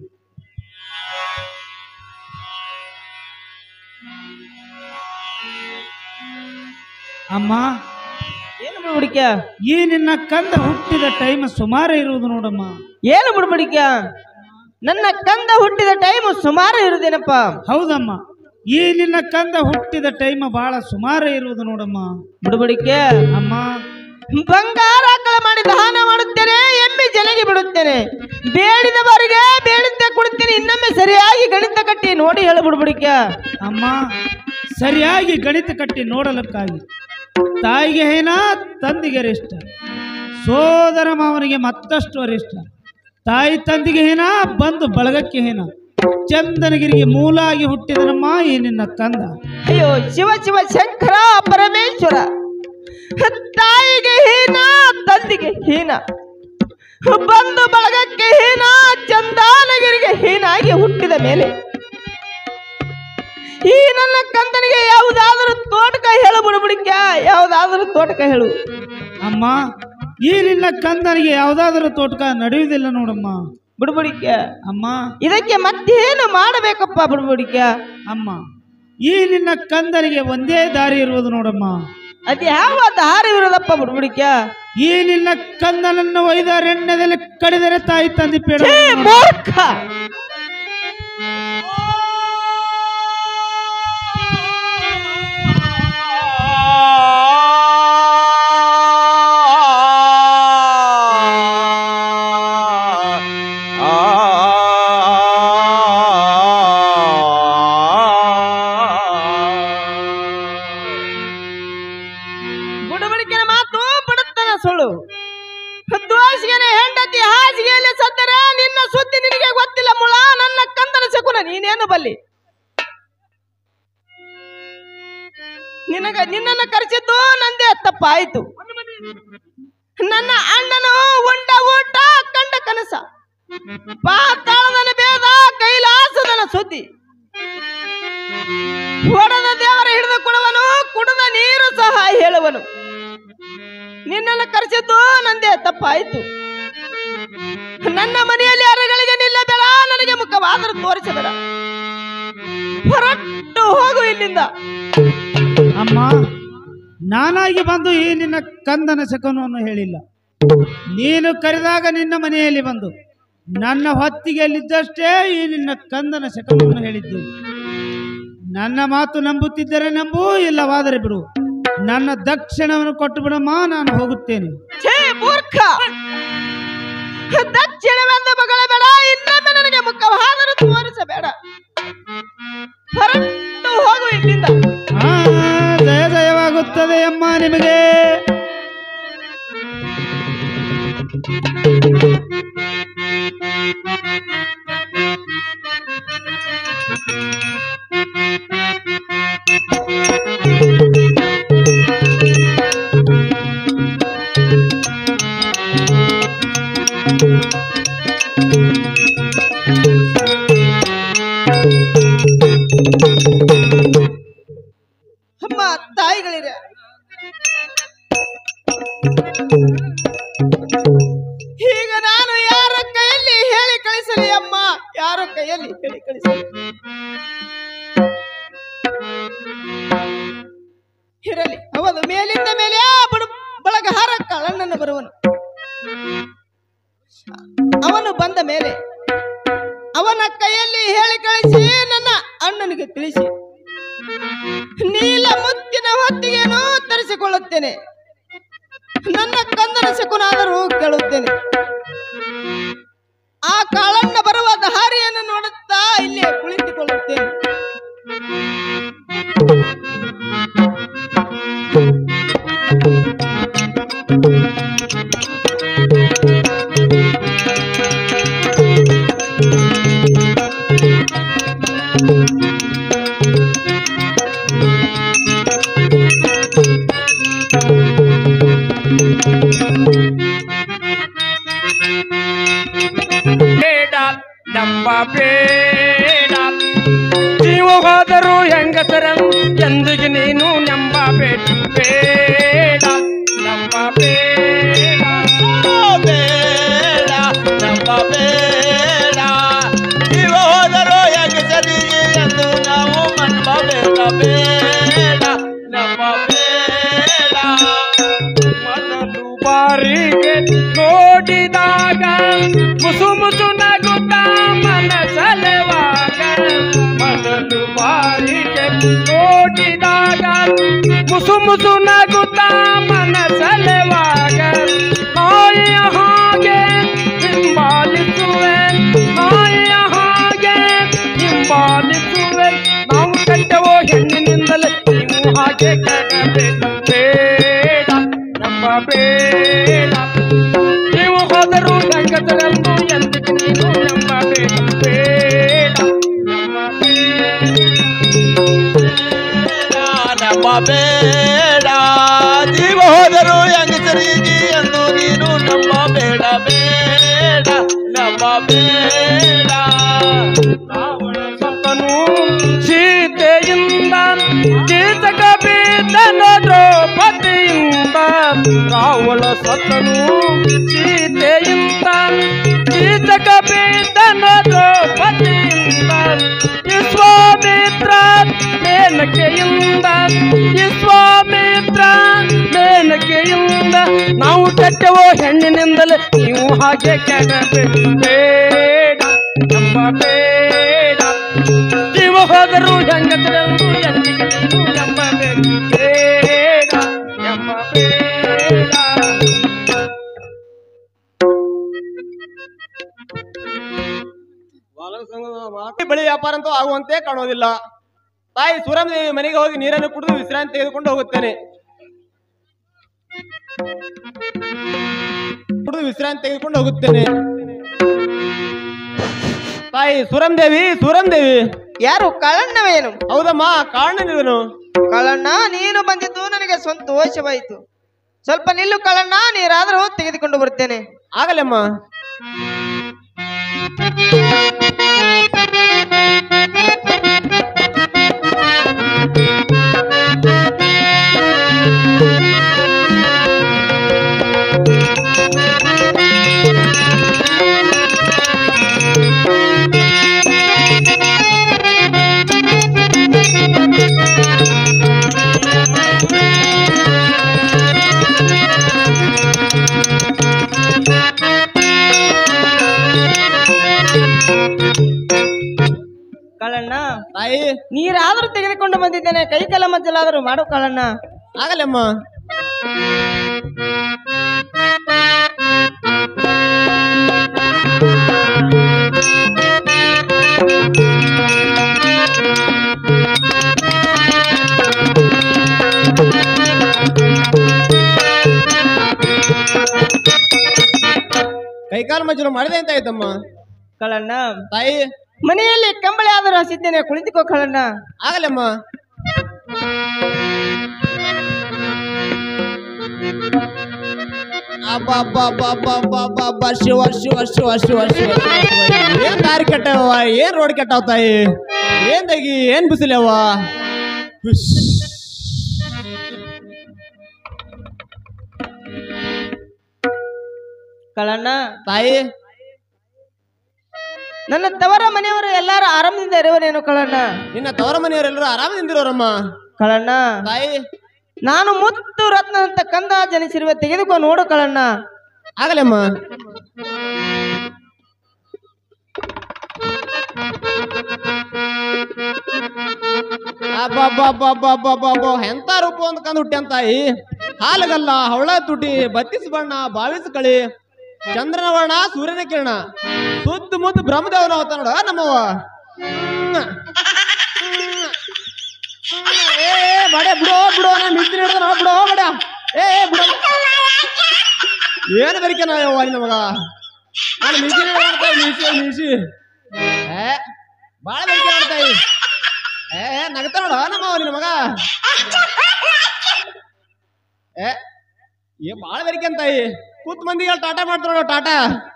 ಅಮ್ಮ ಏನು ಬುಡ್ಬುಡಿಕೆ ಈ ನಿನ್ನ ಕಂದ ಹುಟ್ಟಿದ ಟೈಮ್ ಸುಮಾರು ಇರುವುದು ನೋಡಮ್ಮ ಏನು ಬುಡ್ಬುಡಿಕೆ ನನ್ನ ಕಂದ ಹುಟ್ಟಿದ ಟೈಮ್ ಸುಮಾರು ಇರುದೇನಪ್ಪ ಹೌದಮ್ಮ ಈ ನಿನ್ನ ಕಂದ ಹುಟ್ಟಿದ ಟೈಮ್ ಬಹಳ ಸುಮಾರು ಇರುವುದು ನೋಡಮ್ಮ ಬುಡ್ಬುಡಿಕೆ ಅಮ್ಮ ಬಂಗಾರ ಕಳ ಮಾಡಿ ದಾನ ಮಾಡುತ್ತೇನೆ ಎಮ್ಮೆ ಜನೆಗೆ ಬಿಡುತ್ತೇನೆ ಬೇಡಿದವರಿಗೆ ಬೇಡಿದ್ದೆ ಕೊಡುತ್ತೇನೆ ಇನ್ನೊಮ್ಮೆ ಸರಿಯಾಗಿ ಗಣಿತ ಕಟ್ಟಿ ನೋಡಿ ಹೇಳು ಬುಡ್ಬುಡಿಕೆ ಅಮ್ಮ ಸರಿಯಾಗಿ ಗಣಿತ ಕಟ್ಟಿ ನೋಡಲಕ್ಕಾಗಿ ತಾಯಿಗೆ ಹೇನ ತಂದಿಗೆ ಅರಿಷ್ಟ ಸೋದರ ಮಾವನಿಗೆ ಮತ್ತಷ್ಟು ಅರಿಷ್ಟ ತಾಯಿ ತಂದಿಗೆ ಹೇನ ಬಂದು ಬಳಗಕ್ಕೆ ಹೇನ ಚಂದನಗಿರಿಗೆ ಮೂಲಾಗಿ ಹುಟ್ಟಿದನಮ್ಮ ಈ ನಿನ್ನ ಕಂದ ಅಯ್ಯೋ ಶಿವ ಶಿವ ಶಂಕರ ಪರಮೇಶ್ವರ ತಾಯಿಗೆ ಹೀನ ತಂದಿಗೆ ಹೀನ ಬಂದು ಬಳಗಕ್ಕೆ ಹೀನ ಚಂದಾನಗಿರಿಗೆ ಹೀನಾಗಿ ಹುಟ್ಟಿದ ಮೇಲೆ ಈ ನನ್ನ ಕಂದನಿಗೆ ಯಾವುದಾದರೂ ತೋಟಕ ಹೇಳು ಬುಡಬುಡಿಕ ಯಾವುದಾದರೂ ತೋಟಕ ಹೇಳು ಅಮ್ಮ ಈ ನಿನ್ನ ಕಂದನಿಗೆ ಯಾವುದಾದರೂ ತೋಟಕ ನಡೆಯುವುದಿಲ್ಲ ನೋಡಮ್ಮ ಬುಡಬುಡಿಕೆ ಅಮ್ಮ ಇದಕ್ಕೆ ಮತ್ತೇನು ಮಾಡಬೇಕಪ್ಪ ಬುಡಬುಡಿಕೆ ಅಮ್ಮ ಈ ನಿನ್ನ ಕಂದನಿಗೆ ಒಂದೇ ದಾರಿ ಇರುವುದು ನೋಡಮ್ಮ ಅದು ಯಾವ ದಾರಿ ಇರೋದಪ್ಪ ಬುಡಬುಡಿಕೆ ಈ ನಿನ್ನ ಕಂದನನ್ನು ಒಯ್ದರಣ್ಯದಲ್ಲಿ ಕಡಿದರೆ ತಾಯಿ ತಂದೆ ಪೇಡ ಛೇ, ಮೂರ್ಖ ಬುಡಬಡಿಕೆನ ಮಾತು ಬಿಡುತ್ತನ ಸುಳ್ಳು ದೋಷಿಗೆನ ಹೆಂಡತಿ ಹಾಸಿಗೆಯಲ್ಲಿ ಸತ್ತರೆ ನಿನ್ನ ಸುದ್ದಿ ನಿನಗೆ ಗೊತ್ತಿಲ್ಲ ಮುಳ ನನ್ನ ಕಂದನ ಶಕುನ ನೀನೇನು ಬಲ್ಲಿ ನಿನಗ ನಿನ್ನನ್ನು ಕರೆಸಿದ್ದು ನಂದೇ ತಪ್ಪಾಯಿತು ನನ್ನ ಅಣ್ಣನು ಉಂಡ ಊಟ ಕಂಡ ಕನಸ ಪಾತಾಳದನ ಬೇದ ಕೈಲಾಸದನ ಸುದ್ದಿ ಹೊಡೆದ ದೇವರ ಹಿಡಿದು ಕೊಡುವನು ಕುಡಿದ ನೀರು ಸಹ ಹೇಳುವನು ನಿನ್ನನ್ನು ಕರೆಸಿದ್ದು ನಂದೇ ತಪ್ಪಾಯಿತು ನನ್ನ ಮನೆಯಲ್ಲಿ ಅರಗಳಿಗೆ ನಿಲ್ಲಬೇಡ ನನಗೆ ಮುಖವಾದರೂ ತೋರಿಸಬೇಡ ಹೊರಟು ಹೋಗು ಇಲ್ಲಿಂದ ಅಮ್ಮ ನಾನಾಗಿ ಬಂದು ಈ ನಿನ್ನ ಕಂದನ ಶಕನವನ್ನು ಹೇಳಿಲ್ಲ ನೀನು ಕರೆದಾಗ ನಿನ್ನ ಮನೆಯಲ್ಲಿ ಬಂದು ನನ್ನ ಹೊತ್ತಿಗೆಯಲ್ಲಿದ್ದಷ್ಟೇ ಈ ನಿನ್ನ ಕಂದನ ಶಕನವನ್ನು ಹೇಳಿದ್ದೇನೆ ನನ್ನ ಮಾತು ನಂಬುತ್ತಿದ್ದರೆ ನಂಬು ಇಲ್ಲವಾದರೆ ಬಿಡು ನನ್ನ ದಕ್ಷಿಣವನ್ನು ಕೊಟ್ಟು ಬಿಡಮ್ಮ ನಾನು ಹೋಗುತ್ತೇನೆ ಛೇ ಮೂರ್ಖ ದಕ್ಷಿಣವೆಂದು ಮಗಳಬೇಡ ಇನ್ನೊಮ್ಮೆ ನನಗೆ ಮುಖವಾದರೂ ತೋರಿಸಬೇಡ ಹೊರಟು ಹೋಗು ಇಲ್ಲಿಂದ ಆ, ಜಯ ಜಯವಾಗುತ್ತದೆ ಅಮ್ಮ ನಿಮಗೆ ಅಮ್ಮ ತಾಯಿಗಳಿರ ಈಗ ನಾನು ಯಾರ ಕೈಯಲ್ಲಿ ಹೇಳಿ ಕಳಿಸಲಿ ಅಮ್ಮ ಯಾರ ಕೈಯಲ್ಲಿ ಹೇಳಿ ಕಳಿಸಲಿ ಇರಲಿ ಅವನು ಮೇಲಿಂದ ಮೇಲೆ ಆ ಬುಡ ಬಳಗ ಹಾರ ಕಳ್ಳಣ್ಣನು ಬರುವನು ಅವನು ಬಂದ ಮೇಲೆ ಅವನ ಕೈಯಲ್ಲಿ ಹೇಳಿ ಕಳಿಸಿ ನನ್ನ ಅಣ್ಣನಿಗೆ ತಿಳಿಸಿ ನೀಲ ಮುತ್ತಿನ ಹೊತ್ತಿಗೆನೂ ತರಿಸಿಕೊಳ್ಳುತ್ತೇನೆ ನನ್ನ ಕಂದನ ಶಕುನಾದರೂ ಕೇಳುತ್ತೇನೆ ಆ ಕಾಳಣ್ಣ ಬರುವ ದಾರಿಯನ್ನು ನೋಡುತ್ತಾ ಇಲ್ಲೇ ಕುಳಿತುಕೊಳ್ಳುತ್ತೇನೆ ಬೇಡ ನಂಬ ಬೇಡ ಬೇಡ ಬೇಡ ನಮ್ಮ ಬೇಡ ಮೊದಲು ಬಾರಿಗೆ ನೋಡಿದಾಗ ಮುಸು ಮುಸು ನಗುತ್ತ ಮನಸಲೆವಾಗ ಮೊದಲು ಬಾರಿಗೆ ನೋಡಿದಾಗ ಮುಸು ಮುಸು ನಗುತ್ತ ಮನಸಲೆವಾಗ ನಾಯಿಯ ಹಾಗೆ ಹಿಂಬಾಲಿಸುವೆ ನಾಯಿಯ ಹಾಗೆ ಹಿಂಬಾಲಿಸುವೆ ನಾವು ಕಟ್ಟವೋ ಹೆಣ್ಣಿನಿಂದಲೇ ನೀವು ಹಾಗೆ ಕಟ್ಟಬೇಕು ಬೇಡ ನಮ್ಮ ಬೇಡ ನೀವು ಹೋದರೂ ಹೆಂಗಸರೆಂದು ಎಂದಿಗೂ ನೀನು ನಂಬಬೇಕು ಬೇಡ ನಮ್ಮ ನಮ್ಮ ಬೇಡ ಜೀವ ಹೋದರು ಹೆಂಗಸರಿಗೆ ಎಂದು ನೀನು ನಮ್ಮ ಬೇಡ ಬೇಡ ನಮ್ಮ ಬೇಡ ರಾವಣ ಸತ್ತನು ಸೀತೆಯಿಂದ ಕೀಚಕ ಬಿದ್ದನ ದ್ರೌಪದಿಯಿಂದ ರಾವಣ ಸತ್ತನು ಸೀತೆಯಿಂದ ಕೀಚಕ ಬಿದ್ದನ ದ್ರೌಪದಿಯಿಂದ ವಿಶ್ವಾಮಿತ್ರ ಮೇನಕೆಯಿಂದ ವಿಶ್ವಾಮಿತ್ರ ಮೇನಕೆಯಿಂದ ನಾವು ಕೆಟ್ಟವೋ ಹೆಣ್ಣಿನಿಂದಲೇ ನೀವು ಹಾಗೆ ಕೆಡಬೇಕು ಬೇಡ ನಮ್ಮ ಬೇಡ ಜೀವ ಹೋದರೂ ಹೆಂಗಸರೆಂದು ಎಂದಿಗೆ ನೀವು ನಂಬಬೇಕು ಬೇಡ ನಮ್ಮ ಬೇಡ ಬಳಿ ವ್ಯಾಪಾರ ಅಂತೂ ಆಗುವಂತೆ ಕಾಣೋದಿಲ್ಲ ತಾಯಿ ಸೂರಮದೇವಿ ಮನೆಗೆ ಹೋಗಿ ನೀರನ್ನು ಕುಡಿದು ವಿಶ್ರಾಂತಿ ತೆಗೆದುಕೊಂಡು ಹೋಗುತ್ತೇನೆ ಕುಡಿದು ವಿಶ್ರಾಂತಿ ತೆಗೆದುಕೊಂಡು ಹೋಗುತ್ತೇನೆ ತಾಯಿ ಸೂರಮದೇವಿ ಸೂರಮದೇವಿ ಯಾರು ಕಳಣ್ಣವೇನು ಹೌದಮ್ಮ ಕಾರಣನಿದನು ಕಳಣ್ಣ ನೀನು ಬಂದಿದ್ದು ನನಗೆ ಸಂತೋಷವಾಯಿತು ಸ್ವಲ್ಪ ನಿಲ್ಲು ಕಳಣ್ಣ ನೀರಾದರೂ ತೆಗೆದುಕೊಂಡು ಬರ್ತೇನೆ ಆಗಲಮ್ಮ ಕಳಣ್ಣ ತಾಯಿ ನೀರಾದರೂ ತೆಗೆದುಕೊಂಡು ಬಂದಿದ್ದೇನೆ ಕೈ ಕಾಲ ಮಜ್ಜಲಾದರೂ ಮಾಡು ಕಳಣ್ಣ ಆಗಲಮ್ಮ ಕೈಕಾಲು ಮಜ್ಜಲು ಮಾಡಿದೆ ಅಂತ ಆಯ್ತಮ್ಮ ಕಳಣ್ಣ ತಾಯಿ ಮನೆಯಲ್ಲಿ ಕಂಬಳಿ ಆದರೂ ಹಸಿದ್ದೇನೆ ಕುಳಿತುಕೋ ಕಳಣ್ಣ ಆಗಲಮ್ಮ ಶಿವ ಶಿವ ಶಿವ ಶಿವ ಶಿವ ಏನ್ ದಾರಿ ಕೆಟ್ಟವ ಏನ್ ರೋಡ್ ಕೆಟ್ಟವ ತಾಯಿ ಏನ್ ತೆಗಿ ಏನ್ ಬಿಸಿಲವ ಕಳಣ್ಣ ತಾಯಿ ನನ್ನ ತವರ ಮನೆಯವರು ಎಲ್ಲಾರು ಆರಾಮದಿಂದ ಇರುವನೇನು ಕಳಣ್ಣ ನಿನ್ನ ತವರ ಮನೆಯವರೆಲ್ಲರೂ ಆರಾಮದಿಂದಿರೋರಮ್ಮ ಕಳಣ್ಣ ತಾಯಿ ನಾನು ಮುತ್ತು ರತ್ನ ಅಂತ ಕಂದ ಜನಿಸಿರುವ ತೆಗೆದುಕೋ ನೋಡು ಕಳಣ್ಣ ಆಗಲಮ್ಮ ಅಬ್ಬಬ್ಬಬ್ಬಬ್ಬಬ್ಬಬ್ಬ ಎಂತ ರೂಪ ಒಂದು ಕಂದು ಹುಟ್ಟಿ ತಾಯಿ ಹಾಲಗಲ್ಲ ಹವಳ ತುಟಿ ಬತ್ತಿಸ್ ಬಣ್ಣ ಬಾವಿಸ್ ಕಳಿ ಚಂದ್ರನ ವರ್ಣ ಸೂರ್ಯನ ಕಿರಣ ಸುತ್ತ ಮುದ್ದು ಬ್ರಹ್ಮದೇವನ ಅವತ ನೋಡ ನಮ್ಮವ್ವ ಹ್ಮ್. ಹ್ಮ್. ಏ ಏ, ಬಡೆ ಬಿಡೋ ಬಿಡೋ ನಾನು ಮಿಸ್ತ್ರಿ ಹಿಡ್ದ ಬಿಡೋ ಬಡ ಏ ಏ, ಬಿಡೋ ಏನು ಬರಿಕೆ ನಾಯವ್ವ ನಿನ್ನ ಮಗ ನಾನು ಮಿಸಿ ಮಿಸಿ ಮಿಸಿ ಏ ಭಾಳ ಬರಿಕೆ ಮಾಡ್ತಾ ಇದ್ದಿ. ಏ ಏ, ನಗ್ತಾ ನೋಡ ನಮ್ಮವ ನಿನ್ನ ಮಗ ಏ ಏ ಭಾಳ ಬರಿಕೆ ಅಂತ ಈ ಕೂತ್ ಮಂದಿಗೆ ಟಾಟಾ ಮಾಡ್ತಾರ ನೋಡು ಟಾಟಾ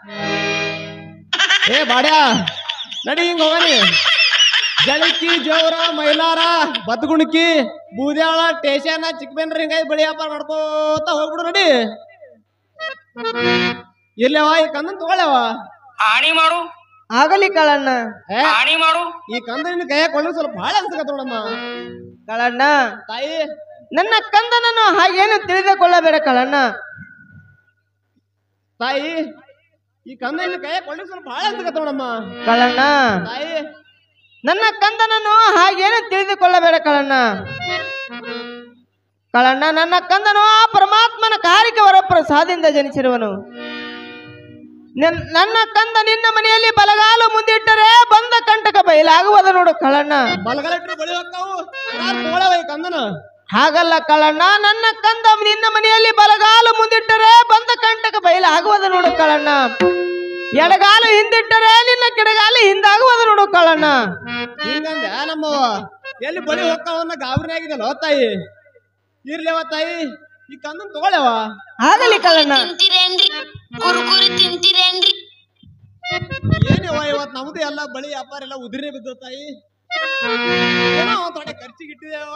ಏ ಬಾಡ್ಯಾ ನಡಿ ಹಿಂಗ ಹೋಗನಿ ಜಳಕಿ ಜೋರ ಮೈಲಾರ ಬದ್ಗುಣಕಿ ಬೂದ್ಯಾಳ ಟೇಷನ್ ಚಿಕ್ಕಬೇನ್ರ ಹಿಂಗಾಗಿ ಬಳಿ ವ್ಯಾಪಾರ ಮಾಡ್ಕೋತ ಹೋಗ್ಬಿಡು ನಡಿ ಇರ್ಲೇವ ಈ ಕಂದನ್ ತಗೊಳ್ಳವ ಆಣಿ ಮಾಡು ಆಗಲಿ ಕಳಣ್ಣ ಈ ಕಂದ ನಿನ್ನ ಕೈಯಾಗ ಕೊಳ್ಳು ಸ್ವಲ್ಪ ಭಾಳ ಅನ್ಸಕತ್ತ ನೋಡಮ್ಮ ಕಳಣ್ಣ ತಾಯಿ ನನ್ನ ಕಂದನನ್ನು ಹಾಗೇನು ತಿಳಿದುಕೊಳ್ಳಬೇಡ ಕಳಣ್ಣ ತಾಯಿ ಈ ಕಂದ ನಿನ್ನ ಕೈಯಾಗ ಕೊಳ್ಳು ಸ್ವಲ್ಪ ಭಾಳ ಅನ್ಸಕತ್ತ ನೋಡಮ್ಮ ಕಳಣ್ಣ ತಾಯಿ ನನ್ನ ಕಂದನನ್ನು ಹಾಗೇನು ತಿಳಿದುಕೊಳ್ಳಬೇಡ ಕಳಣ್ಣ ಕಳಣ್ಣ ನನ್ನ ಕಂದನು ಆ ಪರಮಾತ್ಮನ ಕಾರಿಕ ವರಪ್ರಸಾದಿಂದ ಜನಿಸಿರುವನು ನನ್- ನನ್ನ ಕಂದ ನಿನ್ನ ಮನೆಯಲ್ಲಿ ಬಲಗಾಲು ಮುಂದಿಟ್ಟರೆ ಬಂದ ಕಂಟಕ ಬಯಲಾಗುವದ ನೋಡು ಕಳಣ್ಣ ಬಲಗಲಟ್ರು ಬಳಿ ಹೋಗ್ತಾವು ತೋಳವ ಈ ಕಂದನ ಹಾಗಲ್ಲ ಕಳಣ್ಣ ನನ್ನ ಕಂದ ನಿನ್ನ ಮನೆಯಲ್ಲಿ ಬಲಗಾಲು ಮುಂದಿಟ್ಟರೆ ಬಂದ ಕಂಟಕ ಬಯಲಾಗುವದ ನೋಡು ಕಳಣ್ಣ ಎಡಗಾಲು ಹಿಂದಿಟ್ಟರೆ ನಿನ್ನ ಕೆಡಗಾಲು ಹಿಂದಾಗುವದ ನೋಡು ಕಳಣ್ಣ ಹಿಂಗಂದ ನಮ್ಮವ್ವ ಎಲ್ಲಿ ಬಳಿ ಹೋಗ್ತಾವನ್ನ ಗಾಬರಿ ಆಗಿದಲ್ಲ ತಾಯಿ ಇರ್ಲೇವ ತಾಯಿ ಈ ಕಂದನ್ ತಗೊಳ್ಯವ ಆಗಲಿ ಕಳಣ್ಣ ತಿಂತೀರೇನ್ರಿ ಕುರುಕುರಿ ತಿಂತೀರೇನ್ರಿ ಏನೇವ ಇವತ್ ನಮ್ದು ಎಲ್ಲ ಬಳಿ ವ್ಯಾಪಾರ ಎಲ್ಲ ಉದುರೇ ಬಿದ್ದು ತಾಯಿ ಏನೋ ಒಂದ್ ತೊಡೆ ಖರ್ಚಿಗೆ ಇಟ್ಟಿದೇವ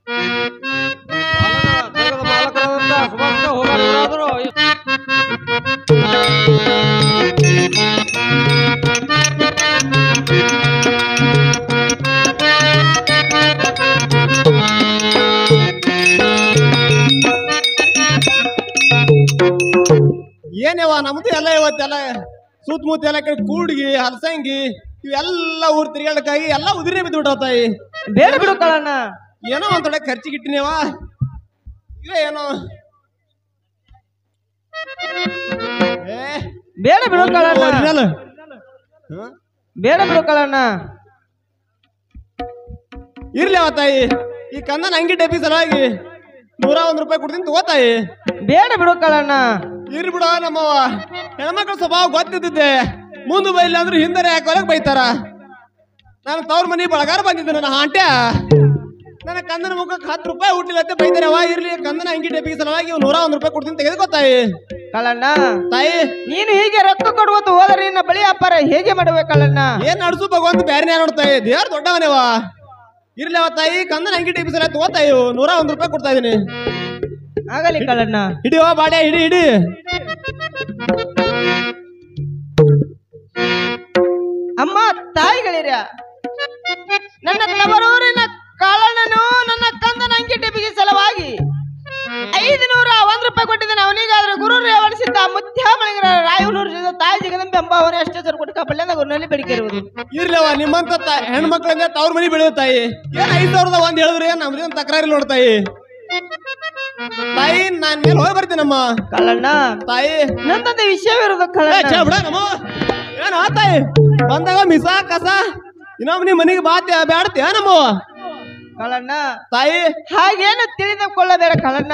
ಮಾಲಕರಾದಂತ ಸುಭಾಷ್ ಹೋಗಾದ್ರು ಏನೇವ ನಮ್ದು ಎಲ್ಲ ಇವತ್ತೆಲ್ಲ ಸುತ್ತಮುತ್ತ ಎಲ್ಲ ಕಡೆ ಕೂಡ್ಗಿ ಹಲಸಂಗಿ ಇವೆಲ್ಲ ಊರ್ ತಿರ್ಗಾಡಕ್ಕಾಗಿ ಎಲ್ಲ ಉದುರೇ ಬಿದ್ದು ಬಿಟ್ಟಾವ ತಾಯಿ ಬೇಡ ಬಿಡು ಕಳಣ್ಣ ಏನೋ ಒಂದ್ ತೊಡೆ ಖರ್ಚಿಗೆ ಇಟ್ಟಿನೇವ ಇವ ಏನೋ ಏ ಬೇಡ ಬಿಡು ಕಳಣ್ಣ original. ಬೇಡ ಬಿಡು ಕಳಣ್ಣ ಇರ್ಲಿ ಅವ ತಾಯಿ ಈ ಕಂದನ ಅಂಗಿ ಡಬ್ಬಿ ಸಲುವಾಗಿ ನೂರ ಒಂದ್ ರೂಪಾಯಿ ಕೊಡ್ತೀನಿ ತಗೋತಾಯಿ ಬೇಡ ಬಿಡು ಕಳಣ್ಣ ಇರ್ಲಿ ಬಿಡೋ ನಮ್ಮವ್ವ ಹೆಣ್ಮಕ್ಳ ಸ್ವಭಾವ ಗೊತ್ತಿದ್ದೆ ಮುಂದೆ ಬೈಲಿ ಅಂದ್ರೆ ಹಿಂದರೆ ಯಾಕೆ ಬೈತಾರ ನಾನು ತವ್ರ ಮನಿ ಬಳಗಾರ ಬಂದಿದ್ದೆ ನನ್ನ ಹಾಂಟ್ಯ ನನ್ನ ಕಂದನ ಮುಖಕ್ಕೆ ಹತ್ತು ರೂಪಾಯಿ ಹುಟ್ಟಿಲ್ಲ ಅಂತ ಬೈತಾರೆ ಅವ ಇರ್ಲಿ ಕಂದನ ಅಂಗಿ ಡಬ್ಬಿಗೆ ಸಲುವಾಗಿ ಇವ್ ನೂರ ಒಂದ್ ರೂಪಾಯಿ ಕೊಡ್ತೀನಿ ತೆಗೆದುಕೋತಾಯಿ ಕಳಣ್ಣ ತಾಯಿ ನೀನು ಹೀಗೆ ರೊಕ್ಕ ಕೊಡುವುದು ಹೋದರೆ ನಿನ್ನ ಬಳಿ ವ್ಯಾಪಾರ ಹೇಗೆ ಮಾಡ್ಬೇಕು ಕಳಣ್ಣ ಏನ್ ನಡ್ಸು ಭಗವಂತ ಬ್ಯಾರನೇ ನೋಡ್ತಾಯಿ ದೇವ್ರ ದೊಡ್ಡವನೇವ ಇರ್ಲಿ ಅವ ತಾಯಿ ಕಂದನ ಅಂಗಿ ಡಬ್ಬಿ ಸಲ ತಗೋತಾಯಿ ನೂರ ಒಂದ್ ರೂಪಾಯಿ ಕೊಡ್ತಾ ಇದೀನಿ ಆಗಲಿ ಕಳಣ್ಣ ಹಿಡಿಯೋ ಬಾಡೆ ಹಿಡಿ ಹಿಡಿ ಅಮ್ಮ ತಾಯಿಗಳಿರ ನನ್ನ ತವರೂರಿನ ಕಾಳಣ್ಣನು ನನ್ನ ಕಂದನ ಅಂಗಿ ಟಿಪಿಗೆ ಸಲುವಾಗಿ ಐದು ನೂರ ಒಂದ್ ರೂಪಾಯಿ ಕೊಟ್ಟಿದ್ದಾನೆ ಅವನಿಗಾದ್ರೆ ಗುರು ರೇವಣಿಸಿದ್ದ ಮುತ್ಯಾಮಳಿಗರ ರಾಯನೂರು ಜೊತೆ ತಾಯಿ ಜಗದಂಬೆ ಎಂಬ ಅವನೇ ಅಷ್ಟೇ ಸರ್ ಕೊಟ್ಟು ಕಬ್ಬಳ್ಳಿಯಿಂದ ಗುರುನಲ್ಲಿ ಬೇಡಿಕೆ ಇರುವುದು ಇರ್ಲವ ನಿಮ್ಮಂತ ತ- ಹೆಣ್ಮಕ್ಳಿಂದ ತವ್ರ ಮನಿ ಬೆಳೆಯೋ ತಾಯಿ ಏನ್ ಐದ್ ಸಾವಿರದ ಒಂದ್ ಹೇಳಿದ್ರೆ ನಮ್ದೇನ್ ತಕರಾರಿ ನೋಡ್ತಾಯಿ ತಾಯಿ ನಾನ್ ಮೇಲೆ ಹೋಗಿ ಬರ್ತೀನಮ್ಮ ಕಳ್ಳಣ್ಣ ತಾಯಿ ನಂದೊಂದು ವಿಷಯವಿರೋದು ಏ, ಕಳ್ಳಣ್ಣ ಛೆ, ಬಿಡ ನಮ್ಮ ಏನ್ ಆ ತಾಯಿ ಬಂದಾಗ ಮಿಸ ಕಸ ಇನ್ನೊಮ್ಮೆ ನಿಮ್ ಮನಿಗೆ ಬಾತ್ಯ ಬ್ಯಾಡ್ತೀಯ ನಮ್ಮ ಕಳ್ಳಣ್ಣ ತಾಯಿ ಹಾಗೇನು ತಿಳಿದುಕೊಳ್ಳಬೇಡ ಕಳ್ಳಣ್ಣ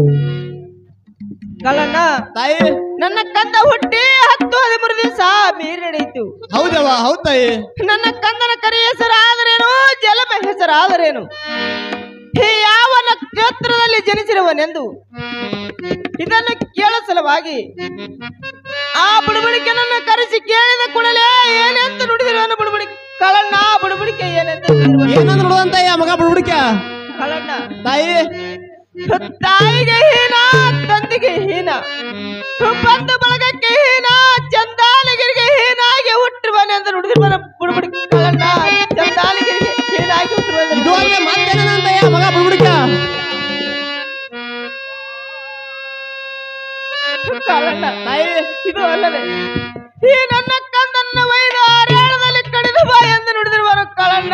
ಕಳ್ಳಣ್ಣ ತಾಯಿ ನನ್ನ ಕಂದ ಹುಟ್ಟಿ ಹತ್ತು ಹದಿಮೂರು ದಿವಸ ಮೀರಿ ನಡೆಯಿತು ಹೌದವ ಹೌದ್ ತಾಯಿ ನನ್ನ ಕಂದನ ಕರಿ ಹೆಸರಾದರೇನು ಜಲಮ ಹೆಸರಾದರೇನು ಹೇ ಯಾವ ನಕ್ಷತ್ರದಲ್ಲಿ ಜನಿಸಿರುವನೆಂದು ಇದನ್ನು ಕೇಳ ಸಲುವಾಗಿ ಆ ಬುಡುಬುಡಿಕೆನನ್ನು ಕರೆಸಿ ಕೇಳಿದ ಕೂಡಲೇ ಏನೆಂದು ನುಡಿದಿರುವನು ಬುಡುಬುಡಿ ಕಳಣ್ಣ ಬುಡುಬುಡಿಕೆ ಏನೆಂದು ನುಡಿದಿರುವನು ಏನಂದ್ ನೋಡುವಂತ ಆ ಮಗ ಬಿಡ್ಬಿಡಿಕ ಕಳಣ್ಣ ತಾಯಿ ತಾಯಿಗೆ ಹೀನ ತಂದೆಗೆ ಹೀನ ಬಂಧು ಬಳಗಕ್ಕೆ ಹೀನ ಚಂದಾನಗಿರಿಗೆ ಹೀನಾಗಿ ಹುಟ್ಟಿರುವನೆಂದು ನುಡಿದಿರುವನು ಬುಡುಬುಡಿ ಕಳಣ್ಣ ಚಂದಾನಗಿರಿಗೆ ಹೀನಾಗಿ ಇದು ಹುಟ್ಟಿರುವನೆಂದು ಅಲ್ಲೇ ಮತ್ತೇನಂತ ಆ ಮಗ ಬಿಡ್ಬಿಡಿಕ ಕಾರಣ ತಾಯಿ ಇದು ಅಲ್ಲವೇ ಈ ನನ್ನ ಕಂದನ್ನ ವೈದ ಹರಿಯಾಣದಲ್ಲಿ ಕಡಿದು ಬಾ ಎಂದು ನುಡಿದಿರುವರು ಕಳಣ್ಣ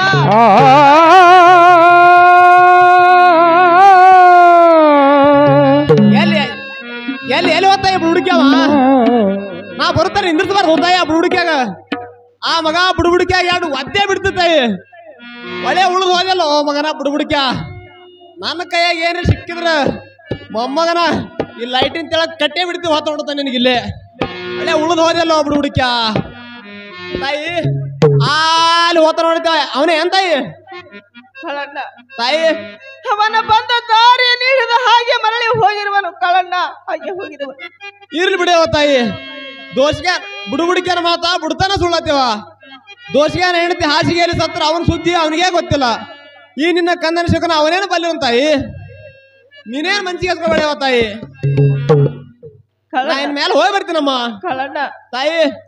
ಎಲ್ಲಿ ಎಲ್ಲಿ ಎಲ್ಲಿ ಹೋಗ್ತಾಯ ಬುಡುಕ್ಯಾವ ನಾ ಬರ್ತಾನೆ ಇಂದ್ರಸ್ಬಾರ್ ಹೋಗ್ತಾಯ ಬುಡುಕ್ಯಾಗ ಆ ಮಗ ಬುಡುಬುಡಿಕ್ಯಾಗ ಎರಡು ಒದ್ದೆ ಬಿಡ್ತಾಯಿ ಒಳ್ಳೆ ಉಳಿದು ಹೋಗಲ್ಲ ಓ ಮಗನ ಬುಡುಬುಡಿಕ್ಯ ನನ್ನ ಕೈಯಾಗ ಏನೇ ಸಿಕ್ಕಿದ್ರ ಮೊಮ್ಮಗನ ಈ ಲೈಟಿನ ತೆಳಗ್ ಕಟ್ಟೆ ಬಿಡ್ತೀವಿ ಹೊತ್ತ ಹೊಡ್ತಾನೆ ನಿನಗಿಲ್ಲೇ ಒಳ್ಳೆ ಉಳಿದು ಹೋದಲ್ಲ ಬುಡುಬುಡಿಕ್ಯ ತಾಯಿ ಅಲ್ಲಿ ಹೋತ ನೋಡ್ತೇವೆ ಅವನೇ ಏನ್ ತಾಯಿ ಕಳಣ್ಣ ತಾಯಿ ಅವನ ಬಂದ ದಾರಿಯನ್ನು ಹಿಡಿದ ಹಾಗೆ ಮರಳಿ ಹೋಗಿರುವನು ಕಳಣ್ಣ ಹಾಗೆ ಹೋಗಿದವ ಇರ್ಲಿ ಬಿಡವ ತಾಯಿ ದೋಷಿಗೆ ಬುಡುಬುಡಿಕೆನ ಮಾತಾ ಬುಡ್ತಾನ ಸುಳ್ಳತ್ತೇವ ದೋಷಿಗೆನ ಹೆಂಡತಿ ಹಾಸಿಗೆಯಲ್ಲಿ ಸತ್ರ ಅವನ ಸುದ್ದಿ ಅವನಿಗೆ ಗೊತ್ತಿಲ್ಲ ಈ ನಿನ್ನ ಕಂದನ ಶಕನ ಅವನೇನು ಬಲ್ಲಿವನ್ ತಾಯಿ ನೀನೇನ್ ಮನ್ಸಿಗೆ ಹಸ್ಕೊಬೇಡವ ತಾಯಿ ನಾ ಕಳಣ್ಣ ಇನ್ ಮೇಲೆ ಹೋಗಿ ಬರ್ತೀನಮ್ಮ ಕಳಣ್ಣ ತಾಯಿ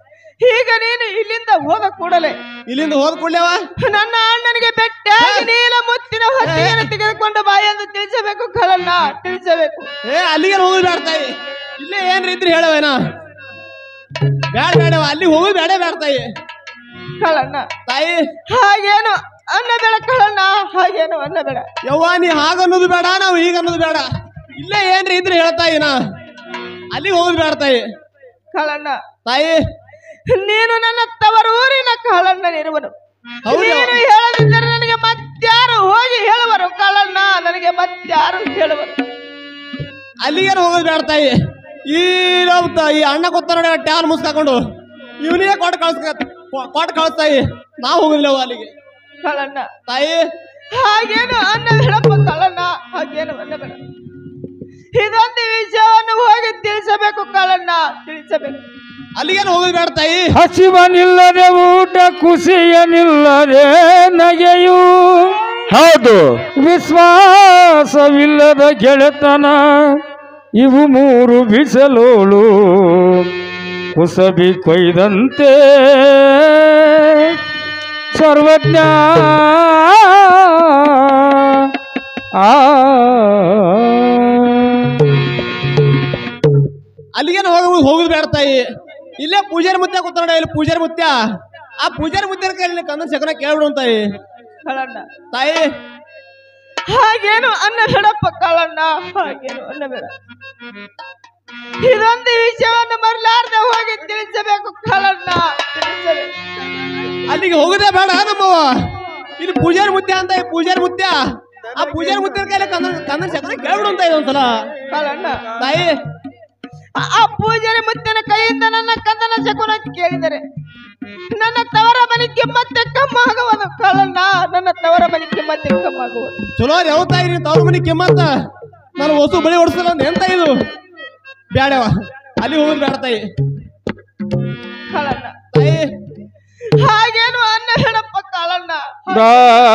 ಈಗ ನೀನು ಇಲ್ಲಿಂದ ಹೋದ ಕೂಡಲೇ ಇಲ್ಲಿಂದ ಹೋದ್ ಕೂಡ್ಲೇವ ನನ್ನ ಅಣ್ಣನಿಗೆ ಬೆಟ್ಟಾಗಿ ನೀಲ ಮುತ್ತಿನ ಹೊತ್ತಿಗೆಯನ್ನು ತೆಗೆದುಕೊಂಡು ಬಾಯಿ ಎಂದು ತಿಳಿಸಬೇಕು ಕಳಣ್ಣ ತಿಳಿಸಬೇಕು ಏ ಅಲ್ಲಿಗೆ ಹೋಗುದು ಬೇಡ ತಾಯಿ ಇಲ್ಲೇ ಏನ್ ಇದ್ರಿ ಹೇಳವೇನ ಬೇಡ ಬೇಡವ ಅಲ್ಲಿ ಹೋಗುದು ಬೇಡ ಬೇಡ ತಾಯಿ ಕಳಣ್ಣ ತಾಯಿ ಹಾಗೇನು ಅನ್ನ ಬೇಡ ಕಳಣ್ಣ ಹಾಗೇನು ಅನ್ನ ಬೇಡ ಯವ್ವ ನೀ ಹಾಗ ಅನ್ನೋದು ಬೇಡ ನಾವು ಈಗ ಅನ್ನೋದು ಬೇಡ ಇಲ್ಲೇ ಏನ್ರಿ ಇದ್ರಿ ಹೇಳ್ತಾಯಿ ನಾ ಅಲ್ಲಿಗೆ ಹೋಗುದು ಬೇಡ ತಾಯಿ ಕಳಣ್ಣ ತಾಯಿ ನೀನು ನನ್ನ ತವರೂರಿನ ಕಳಣ್ಣನಿರುವನು ಹೌದು. ನೀನು ಹೇಳದಿದ್ದರೆ ನನಗೆ ಮತ್ಯಾರು ಹೋಗಿ ಹೇಳುವರು ಕಳಣ್ಣ ನನಗೆ ಮತ್ಯಾರು ಹೇಳುವರು ಅಲ್ಲಿಗೇನು ಹೋಗೋದು ಬೇಡ ತಾಯಿ ಈ ನಾವು ತ- ಈ ಅಣ್ಣ ಕೊತ್ತ ನೋಡಿ ಟ್ಯಾನ್ ಮುಸ್ಕಾಕೊಂಡು ಇವನಿಗೆ ಕೊಟ್ಟು ಕಳ್ಸ್ಕ ಕೊಟ್ಟು ಕಳಿಸ್ತಾಯಿ ನಾವು ಹೋಗುದಿಲ್ಲ ಅಲ್ಲಿಗೆ ಕಳಣ್ಣ ತಾಯಿ ಹಾಗೇನು ಅನ್ನ ಬೇಡಪ್ಪ ಕಳಣ್ಣ ಹಾಗೇನು ಅನ್ನ ಬೇಡ ಇದೊಂದು ವಿಷಯವನ್ನು ಹೋಗಿ ತಿಳಿಸಬೇಕು ಕಳಣ್ಣ ತಿಳಿಸಬೇಕು ಅಲ್ಲಿಗೇನು ಹೋಗೋದು ಬೇಡ ತಾಯಿ ಹಸಿವನಿಲ್ಲದೆ ಊಟ ಖುಷಿಯನಿಲ್ಲದೆ ನಗೆಯು ಹೌದು ವಿಶ್ವಾಸವಿಲ್ಲದ ಗೆಳೆತನ ಇವು ಮೂರು ಬಿಸಲೋಳು ಕುಸಬಿ ಕೊಯ್ದಂತೆ ಸರ್ವಜ್ಞ ಆ ಅಲ್ಲಿಗೇನು ಹೋಗುದು ಹೋಗುದು ಬೇಡ ತಾಯಿ ಇಲ್ಲೇ ಪೂಜಾರಿ ಮುತ್ಯ ಕೂತ ನೋಡಿ ಇಲ್ಲಿ ಪೂಜಾರಿ ಮುತ್ಯ ಆ ಪೂಜಾರಿ ಮುತ್ಯನ ಕೈಯಲ್ಲಿ ಕಂದನ್ ಶಕನ ಕೇಳ್ಬಿಡು ತಾಯಿ ಕಳಣ್ಣ ತಾಯಿ ಹಾಗೇನು ಅನ್ನ ಬೇಡಪ್ಪ ಕಳಣ್ಣ ಹಾಗೇನು ಅನ್ನ ಬೇಡ ಇದೊಂದು ವಿಷಯವನ್ನು ಮರಲಾರ್ದೆ ಹೋಗಿ ತಿಳಿಸಬೇಕು ಕಳಣ್ಣ ತಿಳಿಸಬೇಕು ಅಲ್ಲಿಗೆ ಹೋಗುದೇ ಬೇಡ ನಮ್ಮವ ಇಲ್ಲಿ ಪೂಜಾರಿ ಮುತ್ಯ ಅಂತ ಈ ಪೂಜಾರಿ ಮುತ್ಯ ಆ ಪೂಜಾರಿ ಮುತ್ಯನ ಕೈಯಲ್ಲಿ ಕಂದನ್ ಕಂದನ್ ಶಕನ ಕೇಳ್ಬಿಡು ಅಂತ ಇದೊಂದ್ಸಲ ಕಳಣ್ಣ ತಾಯಿ ಆ- ಆ ಪೂಜಾರಿ ಮುತ್ತನ ಕೈಯಿಂದ ನನ್ನ ಕಂದನ ಶಕುನ ಕೇಳಿದರೆ ನನ್ನ ತವರ ಮನೆ ಕಿಮ್ಮತ್ತೆ ಕಮ್ಮಾಗುವುದು ಕಳಣ್ಣ ನನ್ನ ತವರ ಮನೆ ಕಿಮ್ಮತ್ತೆ ಕಮ್ಮಾಗುವುದು ಚಲೋ ಯಾವ ತಾಯಿ ನೀನು ತವ್ರ ಮನೆ ಕೆಮ್ಮತ್ತ ನಾನು ಹೊಸು ಬಳಿ ಹೊಡ್ಸಲ್ಲ ಅಂತ ಎಂತ ಇದು ಬ್ಯಾಡವ ಅಲ್ಲಿ ಹೋಗುದು ಬೇಡ ತಾಯಿ ಕಳಣ್ಣ ತಾಯಿ ಹಾಗೇನು ಅನ್ನ ಹೇಳಪ್ಪ ಕಾಳಣ್ಣ da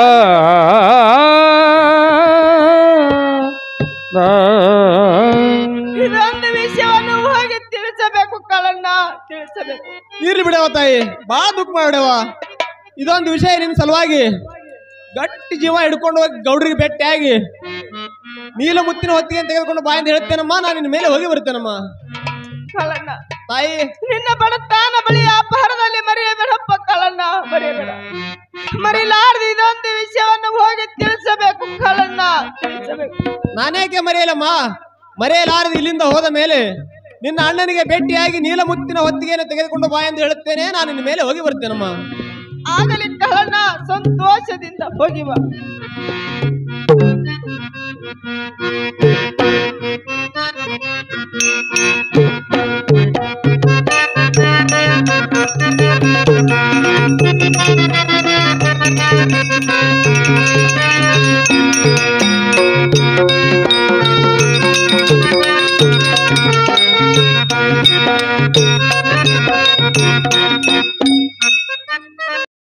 da ಇದೊಂದು ವಿಷಯವನ್ನು ಹೋಗಿ ತಿಳಿಸಬೇಕು ಕಾಳಣ್ಣ ತಿಳಿಸಬೇಕು ಇರ್ಲಿ ಬಿಡವ ತಾಯಿ ಬಾಳ ದುಃಖ ಮಾಡ್ಬಿಡವ ಇದೊಂದು ವಿಷಯ ನಿನ್ ಸಲುವಾಗಿ ಗಟ್ಟಿ ಜೀವ ಹಿಡ್ಕೊಂಡು ಹೋಗಿ ಗೌಡ್ರಿಗೆ ಭೇಟಿಯಾಗಿ ನೀಲ ಮುತ್ತಿನ ಹೊತ್ತಿಗೆ ತೆಗೆದುಕೊಂಡು ಬಾಯಿಂದ ಹೇಳ್ತೇನಮ್ಮ ನಾನು ನಿನ್ನ ಮೇಲೆ ಹೋಗಿ ಬರ್ತೇನಮ್ಮ ಕಾಳಣ್ಣ ತಾಯಿ ನಿನ್ನ ಬಡತಾನ ಬಳಿ ಅಪಹಾರದಲ್ಲಿ ಮರೆಯಬೇಡಪ್ಪ ಕಾಳಣ್ಣ ಮರೆಯಬೇಡ ಮರಿಲಾರ್ದು ಇದೊಂದು ವಿಷಯವನ್ನು ಹೋಗಿ ತಿಳಿಸಬೇಕು ಕಾಳಣ್ಣ ತಿಳಿಸಬೇಕು ನಾನೇಕೆ ಮರೆಯಲಮ್ಮ ಮರೆಯಲಾರದು ಇಲ್ಲಿಂದ ಹೋದ ಮೇಲೆ ನಿನ್ನ ಅಣ್ಣನಿಗೆ ಭೇಟಿಯಾಗಿ ನೀಲ ಮುತ್ತಿನ ಹೊತ್ತಿಗೆಯನ್ನು ತೆಗೆದುಕೊಂಡು ಬಾ ಎಂದು ಹೇಳುತ್ತೇನೆ ನಾನು ನಿನ್ನ ಮೇಲೆ ಹೋಗಿ ಬರ್ತೇನಮ್ಮ ಆಗಲಿ ಕಾಳಣ್ಣ ಸಂತೋಷದಿಂದ ಹೋಗಿ ಬಾ